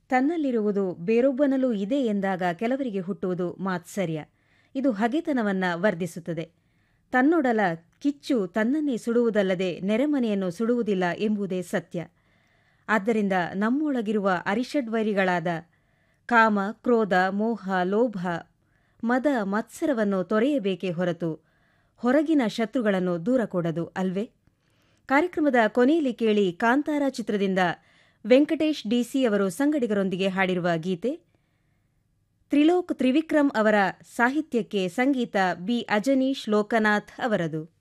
ತನ್ನಲ್ಲಿರುವುದು ಬೇರೊಬ್ಬನಲ್ಲೂ ಇದೆ ಎಂದಾಗ ಕೆಲವರಿಗೆ ಹುಟ್ಟುವುದು ಮಾತ್ಸರ್ಯ ಇದು ಹಗೆತನವನ್ನ ವರ್ಧಿಸುತ್ತದೆ ತನ್ನೊಡಲ ಕಿಚ್ಚು ತನ್ನನ್ನೇ ಸುಡುವುದಲ್ಲದೆ ನೆರೆಮನೆಯನ್ನು ಸುಡುವುದಿಲ್ಲ ಎಂಬುದೇ ಸತ್ಯ ಆದ್ದರಿಂದ ನಮ್ಮೊಳಗಿರುವ ಅರಿಷಡ್ವೈರಿಗಳಾದ ಕಾಮ ಕ್ರೋಧ ಮೋಹ ಲೋಭ ಮದ ಮತ್ಸರವನ್ನು ತೊರೆಯಬೇಕೇ ಹೊರತು ಹೊರಗಿನ ಶತ್ರುಗಳನ್ನು ದೂರ ಕೊಡದು ಅಲ್ವೇ ಕಾರ್ಯಕ್ರಮದ ಕೊನೆಯಲ್ಲಿ ಕೇಳಿ ಕಾಂತಾರ ಚಿತ್ರದಿಂದ ವೆಂಕಟೇಶ್ ಡಿಸಿ ಅವರು ಸಂಗಡಿಗರೊಂದಿಗೆ ಹಾಡಿರುವ ಗೀತೆ ತ್ರಿಲೋಕ್ ತ್ರಿವಿಕ್ರಮ್ ಅವರ ಸಾಹಿತ್ಯಕ್ಕೆ ಸಂಗೀತ ಬಿ ಅಜನೀಶ್ ಲೋಕನಾಥ್ ಅವರದು